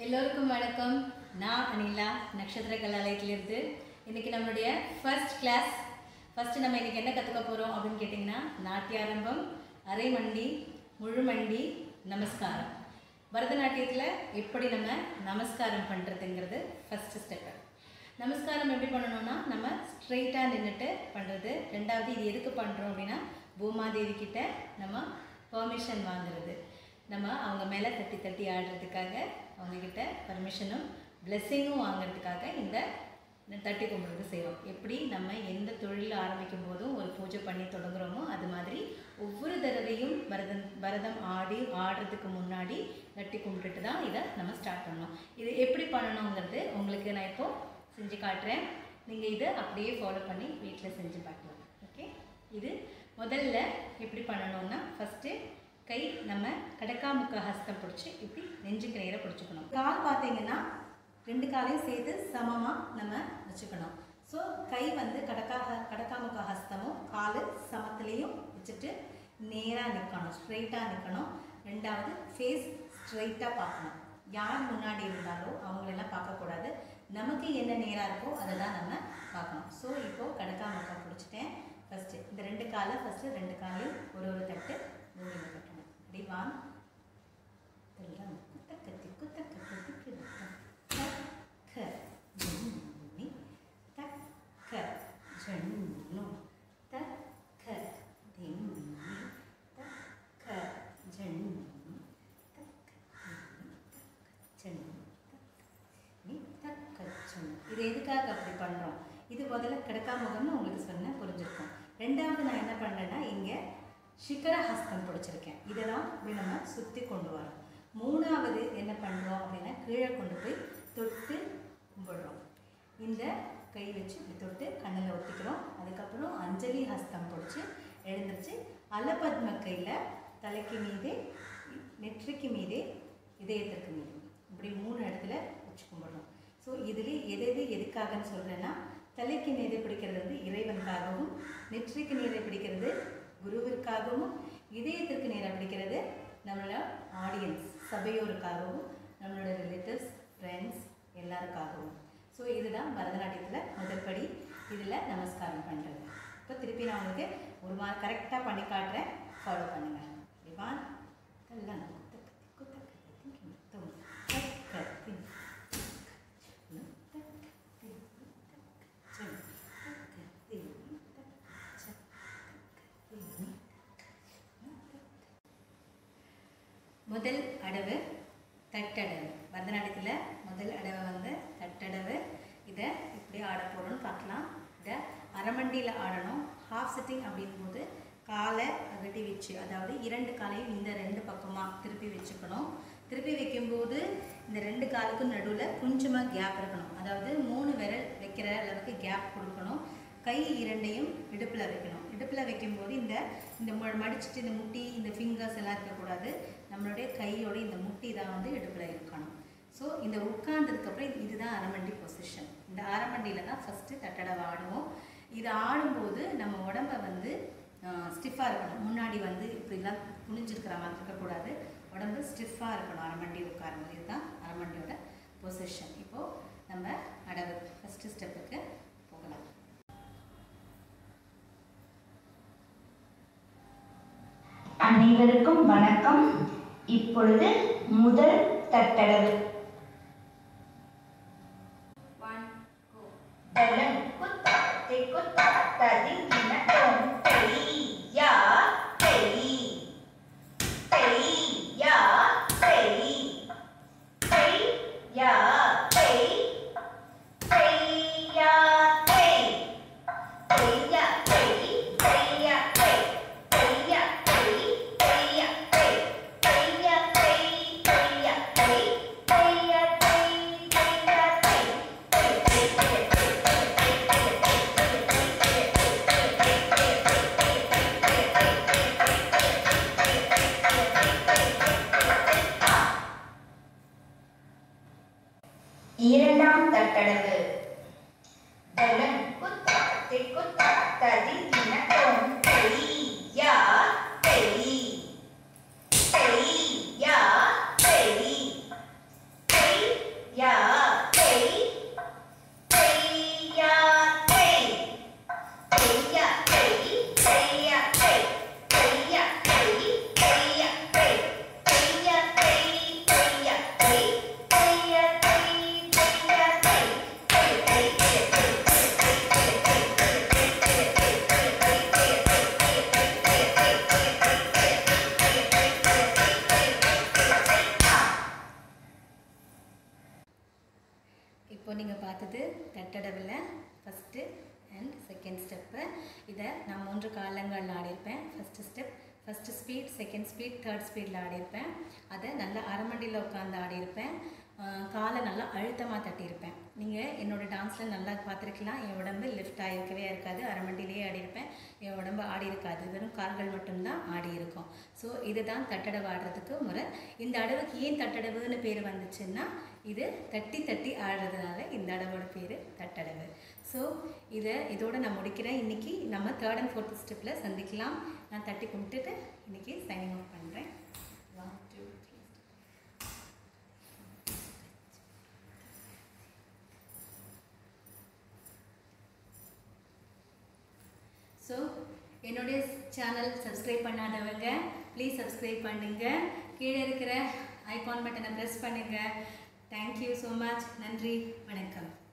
எல்லோருக்கும் வணக்கம் நான் அனிலா நட்சத்திர கலாலயத்திலிருந்து இன்னைக்கு நம்மளுடைய ஃபர்ஸ்ட் கிளாஸ் ஃபர்ஸ்ட் நம்ம இன்னைக்கு என்ன கற்றுக்க போகிறோம் அப்படின்னு கேட்டிங்கன்னா நாட்டியாரம்பம் அரைமண்டி முழுமண்டி நமஸ்காரம் பரதநாட்டியத்தில் எப்படி நம்ம நமஸ்காரம் பண்ணுறதுங்கிறது ஃபஸ்ட்டு ஸ்டெப்பு நமஸ்காரம் எப்படி பண்ணணும்னா நம்ம ஸ்ட்ரெயிட்டாக நின்றுட்டு பண்ணுறது ரெண்டாவது இது எதுக்கு பண்ணுறோம் அப்படின்னா பூமாதேவி கிட்ட நம்ம பெர்மிஷன் வாங்குறது நம்ம அவங்க மேலே தட்டி தட்டி ஆடுறதுக்காக அவங்கக்கிட்ட பர்மிஷனும் பிளெஸ்ஸிங்கும் வாங்குறதுக்காக இந்த தட்டி கும்பிடுறது செய்கிறோம் எப்படி நம்ம எந்த தொழில் ஆரம்பிக்கும் போதும் ஒரு பூஜை பண்ணி தொடங்குறோமோ அது மாதிரி ஒவ்வொரு தடவையும் பரதம் பரதம் ஆடி ஆடுறதுக்கு முன்னாடி தட்டி கும்பிட்டுட்டு தான் இதை நம்ம ஸ்டார்ட் பண்ணணும் இது எப்படி பண்ணணுங்கிறது உங்களுக்கு நான் இப்போ செஞ்சு காட்டுறேன் நீங்கள் இதை அப்படியே ஃபாலோ பண்ணி வீட்டில் செஞ்சு பார்க்கலாம் ஓகே இது முதல்ல எப்படி பண்ணணும்னா ஃபஸ்ட்டு கை நம்ம கடக்கா முக்க ஹஸ்தம் பிடிச்சி இப்படி நெஞ்சுக்கு நேராக பிடிச்சிக்கணும் கால் பார்த்தீங்கன்னா ரெண்டு காலையும் சேர்த்து சமமாக நம்ம வச்சுக்கணும் ஸோ கை வந்து கடக்கா கடக்கா முக்க ஹஸ்தமும் கால் சமத்துலேயும் வச்சுட்டு நேராக நிற்கணும் ஸ்ட்ரைட்டாக நிற்கணும் ரெண்டாவது ஃபேஸ் ஸ்ட்ரைட்டாக பார்க்கணும் யார் முன்னாடி இருந்தாலோ அவங்களெல்லாம் பார்க்கக்கூடாது நமக்கு என்ன நேராக இருக்கோ அதை தான் நம்ம பார்க்கணும் ஸோ இப்போது கடக்கா முக்கா பிடிச்சிட்டேன் ஃபஸ்ட்டு இந்த ரெண்டு காலை ஃபஸ்ட்டு ரெண்டு காலையும் ஒரு ஒரு தட்டு மூங்கில் கட்டணும் அப்படி வான் எல்லாம் குத்தக்க திக்கு தக்க திக்கு தக்க ஜன்னி தக்க ஜன்னு தக்க திம்மி தக்க ஜன்னு தக்க ஜன்னு நீ தக்க ஜன்னு இது எதுக்காக அப்படி பண்ணுறோம் இது முதல்ல கிடக்காமுகம்னு உங்களுக்கு சொன்னேன் புரிஞ்சிருக்கும் ரெண்டாவது நான் என்ன பண்ணுறேன்னா இங்கே சிகரஹஸ்தம் பிடிச்சிருக்கேன் இதெல்லாம் இப்படி நம்ம சுற்றி கொண்டு வரோம் மூணாவது என்ன பண்ணுறோம் அப்படின்னா கீழே கொண்டு போய் தொட்டு கும்பிடுறோம் இந்த கை வச்சு இப்படி தொட்டு கண்ணில் ஒத்திக்கிறோம் அதுக்கப்புறம் அஞ்சலி ஹஸ்தம் பிடிச்சி எழுந்திரிச்சு அலபத்ம கையில் தலைக்கு மீதே நெற்றிக்கு மீதே இதயத்திற்கு மீது இப்படி மூணு இடத்துல வச்சு கும்பிடுறோம் ஸோ இதில் எது எது எதுக்காகன்னு சொல்கிறேன்னா தலைக்கு நீரை பிடிக்கிறது வந்து இறைவனுக்காகவும் நெற்றிக்கு நீரை பிடிக்கிறது குருவிற்காகவும் இதயத்திற்கு நேரம் பிடிக்கிறது நம்மளோட ஆடியன்ஸ் சபையோருக்காகவும் நம்மளோட ரிலேட்டிவ்ஸ் ஃப்ரெண்ட்ஸ் எல்லாருக்காகவும் ஸோ இதுதான் பரதநாட்டியத்தில் முதல் படி இதில் நமஸ்காரம் பண்ணுறது இப்போ திருப்பி நான் உங்களுக்கு ஒரு மா கரெக்டாக பண்ணி காட்டுறேன் ஃபாலோ பண்ணுங்கள் இவான் கல்லாம் குத்தக்க குத்தக்க திங்கி முத்தம் தக்க தின் முதல் அடவு தட்டடவு பரதநாட்டியத்தில் முதல் அடவை வந்து தட்டடவு இதை இப்படி ஆட போகிறோம்னு பார்க்கலாம் இதை அரைமண்டியில் ஆடணும் ஹாஃப் சிட்டிங் அப்படிங்கும்போது காலை அகட்டி வச்சு அதாவது இரண்டு காலையும் இந்த ரெண்டு பக்கமாக திருப்பி வச்சுக்கணும் திருப்பி வைக்கும்போது இந்த ரெண்டு காலுக்கும் நடுவில் கொஞ்சமாக கேப் இருக்கணும் அதாவது மூணு விரல் வைக்கிற அளவுக்கு கேப் கொடுக்கணும் கை இரண்டையும் இடுப்பில் வைக்கணும் இடுப்பில் வைக்கும்போது இந்த இந்த ம- மடிச்சிட்டு இந்த முட்டி இந்த ஃபிங்கர்ஸ் எல்லாம் இருக்கக்கூடாது நம்மளுடைய கையோட இந்த முட்டி தான் வந்து இடுப்பில் இருக்கணும் ஸோ இந்த உட்கார்ந்ததுக்கப்புறம் இதுதான் அரமண்டி பொசிஷன் இந்த அரமண்டியில் தான் ஃபஸ்ட்டு தட்டடவை ஆடுவோம் இது ஆடும்போது நம்ம உடம்ப வந்து ஸ்டிஃபாக இருக்கணும் முன்னாடி வந்து இப்படிலாம் குனிஞ்சிருக்கிற மாதிரி இருக்கக்கூடாது உடம்பு ஸ்டிஃபாக இருக்கணும் அரமண்டி உட்காரும் இதுதான் அரமண்டியோட பொசிஷன் இப்போது நம்ம அடவு ஃபஸ்ட்டு ஸ்டெப்புக்கு போகலாம் அனைவருக்கும் வணக்கம் இப்பொழுது முதல் தட்டடவு தலம் குத்தத்தை குத்ததி தினக்கும் பெய்யா பெய் பெய்யா பெய் பெய்யா பெய் பெய்யா பெய் பெய்யா பெய் பெய்யா பெய் பெய்யா பெய் பெய்யா பெய் பெய்யா பெய் பெய்யா பெய் பெய்யா பெய் பெய்யா பெய் இரண்டாம் தட்டளவு தலம் குத்தத்தை குத்ததி தினக்கும் பெய்யா பெய் பெய்யா பெய் பெய் இப்போ நீங்கள் பார்த்தது தட்டடவில் ஃபஸ்ட்டு அண்ட் செகண்ட் ஸ்டெப்பு இதை நான் மூன்று காலங்களில் ஆடியிருப்பேன் first step first speed second speed third ஸ்பீடில் ஆடியிருப்பேன் அதை நல்லா அரமண்டியில் உட்காந்து ஆடியிருப்பேன் ஆஹ் காலை நல்லா அழுத்தமாக தட்டியிருப்பேன் நீங்கள் என்னோடய டான்ஸில் நல்லா பார்த்துருக்கலாம் என் உடம்பு லிஃப்ட் ஆகிருக்கவே இருக்காது அரமண்டிலேயே ஆடியிருப்பேன் என் உடம்பு ஆடி இருக்காது வெறும் கால்கள் மட்டும்தான் ஆடி இருக்கும் ஸோ இதுதான் தட்டடவு ஆடுறதுக்கு முறை இந்த அடவுக்கு ஏன் தட்டடவுன்னு பேர் வந்துச்சுன்னா இது தட்டி தட்டி ஆடுறதுனால இந்த அடவோட பேர் தட்டடவு ஸோ இதை இதோட நான் முடிக்கிறேன் இன்றைக்கி நம்ம தேர்ட் அண்ட் ஃபோர்த் ஸ்டெப்பில் சந்திக்கலாம் நான் தட்டி கும்பிட்டுட்டு இன்றைக்கி சைனிங் ஆஃப் பண்ணுறேன் ஒன் டூ த்ரீ ஸோ என்னுடைய சேனல் சப்ஸ்கிரைப் பண்ணாதவங்க ப்ளீஸ் சப்ஸ்கிரைப் பண்ணுங்க கீழே இருக்கிற ஐகான் பட்டனை ப்ரெஸ் பண்ணுங்கள் தேங்க்யூ ஸோ மச் நன்றி வணக்கம்